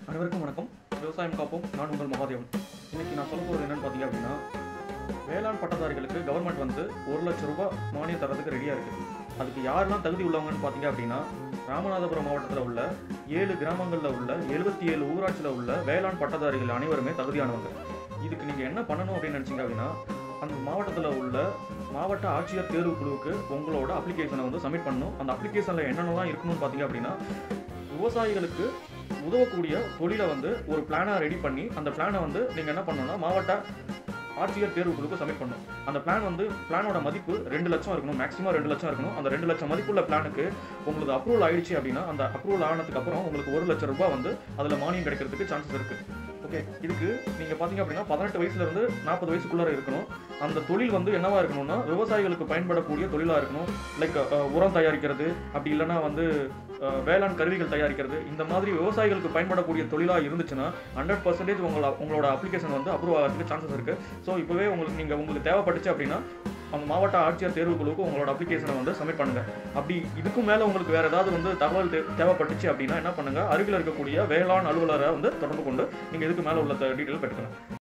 அனைவருக்கும் வணக்கம் விவசாயம் காப்போம் நான் உங்கள் மகாதேவன் இன்னைக்கு நான் சொல்ல போகிறது என்னன்னு பார்த்தீங்க அப்படின்னா வேளாண் பட்டதாரிகளுக்கு கவர்மெண்ட் வந்து ஒரு லட்சம் ரூபாய் மானியம் தரதுக்கு ரெடியாக இருக்குது அதுக்கு யாரெல்லாம் தகுதி உள்ளவங்கன்னு பார்த்தீங்க அப்படின்னா ராமநாதபுரம் மாவட்டத்தில் உள்ள ஏழு கிராமங்களில் உள்ள எழுபத்தி ஏழு ஊராட்சியில் உள்ள வேளாண் பட்டதாரிகள் அனைவருமே தகுதியானவங்க இதுக்கு நீங்கள் என்ன பண்ணணும் அப்படின்னு நினச்சிங்க அப்படின்னா அந்த மாவட்டத்தில் உள்ள மாவட்ட ஆட்சியர் தேர்வு குழுவுக்கு உங்களோட அப்ளிகேஷனை வந்து சப்மிட் பண்ணணும் அந்த அப்ளிகேஷனில் என்னென்னலாம் இருக்கணும்னு பார்த்தீங்க அப்படின்னா விவசாயிகளுக்கு உதவக்கூடிய தொழிலை வந்து ஒரு பிளானாக ரெடி பண்ணி அந்த பிளானை வந்து நீங்கள் என்ன பண்ணணும்னா மாவட்ட ஆட்சியர் தேர்வு குழுக்கு சப்மிட் பண்ணணும் அந்த பிளான் வந்து பிளானோட மதிப்பு ரெண்டு லட்சம் இருக்கணும் மேக்ஸிமம் ரெண்டு லட்சம் இருக்கணும் அந்த ரெண்டு லட்சம் மதிப்புள்ள பிளானுக்கு உங்களுக்கு அப்ரூவல் ஆயிடுச்சு அப்படின்னா அந்த அப்ரூவல் ஆனதுக்கு அப்புறம் உங்களுக்கு ஒரு லட்சம் ரூபாய் வந்து அதில் மானியம் கிடைக்கிறதுக்கு சான்சஸ் இருக்கு ஓகே இதுக்கு நீங்கள் பார்த்தீங்க அப்படின்னா பதினெட்டு வயசுல இருந்து நாற்பது வயசுக்குள்ளார இருக்கணும் அந்த தொழில் வந்து என்னவா இருக்கணும்னா விவசாயிகளுக்கு பயன்படக்கூடிய தொழிலாக இருக்கணும் லைக் உரம் தயாரிக்கிறது அப்படி இல்லைன்னா வந்து அஹ், வேளாண் கருவிகள் தயாரிக்கிறது இந்த மாதிரி விவசாயிகளுக்கு பயன்படக்கூடிய தொழிலாக இருந்துச்சுன்னா ஹண்ட்ரட் பர்சன்டேஜ் உங்களோட உங்களோட அப்ளிகேஷன் வந்து அப்ரூவ் ஆகிறதுக்கு சான்சஸ் இருக்கு ஸோ இப்போவே உங்களுக்கு நீங்கள் உங்களுக்கு தேவைப்பட்டுச்சு அப்படின்னா அந்த மாவட்ட ஆட்சியர் தேர்வு குழுவுக்கு உங்களோட அப்ளிகேஷனை வந்து சப்மிட் பண்ணுங்க அப்படி இதுக்கு மேலே உங்களுக்கு வேற ஏதாவது வந்து தகவல் தே- தேவைப்பட்டுச்சு அப்படின்னா என்ன பண்ணுங்க அருகில் இருக்கக்கூடிய வேளாண் அலுவலரை வந்து தொடர்பு கொண்டு நீங்கள் இதுக்கு மேலே உள்ள டீட்டெயில் பெற்றுக்கலாம்